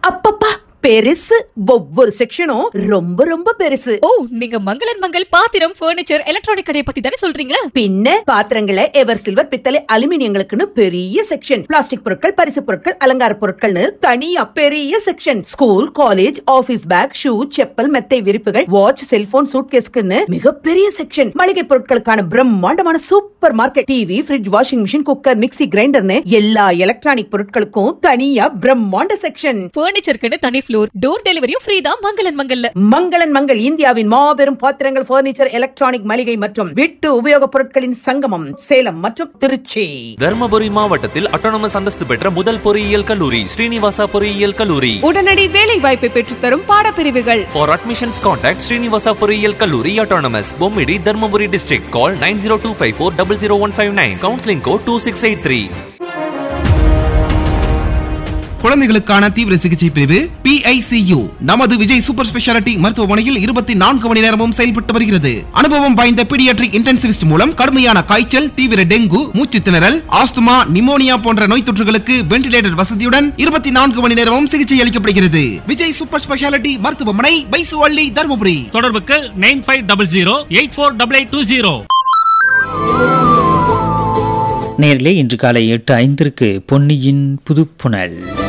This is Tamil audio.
அப்பப்பா பெருசு ஒவ்வொரு செக்ஷனும் ரொம்ப ரொம்ப பெருசு ஓ நீங்க மங்களன் மங்கள் பாத்திரம் ஃபர்னிச்சர் எலக்ட்ரானிக் கடையை பத்தி தானே சொல்றீங்க பின்ன பாத்திரங்களை எவர் சில்வர் பித்தளை அலுமினியங்களுக்குன்னு பெரிய செக்ஷன் பிளாஸ்டிக் பொருட்கள் பரிசு பொருட்கள் அலங்கார பொருட்கள்னு தனியா பெரிய section school college office bag shoe chappal மெத்தை விரிப்புகள் வாட்ச் செல்போன் சூட்கேஸ்க்குன்னு மிகப்பெரிய செக்ஷன் மளிகை பொருட்களுக்கான பிரம்மாண்டமான supermarket TV fridge washing machine cooker mixie கிரைண்டர்னு எல்லா எலக்ட்ரானிக் பொருட்களுக்கும் தனியா பிரம்மாண்ட செக்ஷன் ஃபர்னிச்சருக்குன்னு தனி ஃப்ளோர் டோர் டெலிவரியும் ஃப்ரீ தான் மங்களன் மங்கல்ல மங்களன் மங்கள் இந்தியாவின் மாபெரும் பாத்திரங்கள் பர்னிச்சர் எலக்ட்ரானிக் மளிகை மற்றும் வீட்டு உபயோகப் பொருட்களின் சங்கமம் சேலம் மற்றும் திருச்சி தர்மபுரி மாவட்டத்தில் அட்டானமஸ் அந்தஸ்து பெற்ற முதல் பொறியியல் கல்லூரி ஸ்ரீனிவாசா பொறியியல் கல்லூரி உடனடி வேலை வாய்ப்பை பெற்றுத்தரும் பாடப்பிரிவுகள் For admissions contact Srinivasa பொறியியல் கல்லூரி autonomous Bommidi Dharmapuri district call 9025400159 counseling code 2683 குழந்தைகளுக்கான தீவிர சிகிச்சை பிரிவு PICU நமது விஜய் சூப்பர் ஸ்பெஷாலிட்டி மருத்துவமனையில் இருபத்தி நான்கு மணி நேரமும் செயல்பட்டு வருகிறது அனுபவம் வாய்ந்த பீடியாட்ரிக் இன்டென்சிவிஸ்ட் மூலம் கடுமையான காய்ச்சல் தீவிர டெங்கு மூச்சு திணறல் ஆஸ்துமா நிமோனியா போன்ற நோய் தொற்றுகளுக்கு வென்டிலேட்டர் வசதியுடன் இருபத்தி நான்கு மணி நேரமும் சிகிச்சை அளிக்கப்படுகிறது விஜய் சூப்பர் ஸ்பெஷாலிட்டி மருத்துவமனை பைசுவள்ளி தருமபுரி தொடர்புக்கு nine five double zero eight four double eight two zero நேரிலே இன்று காலை எட்டு ஐந்திற்கு பொன்னியின் புதுப்புணல்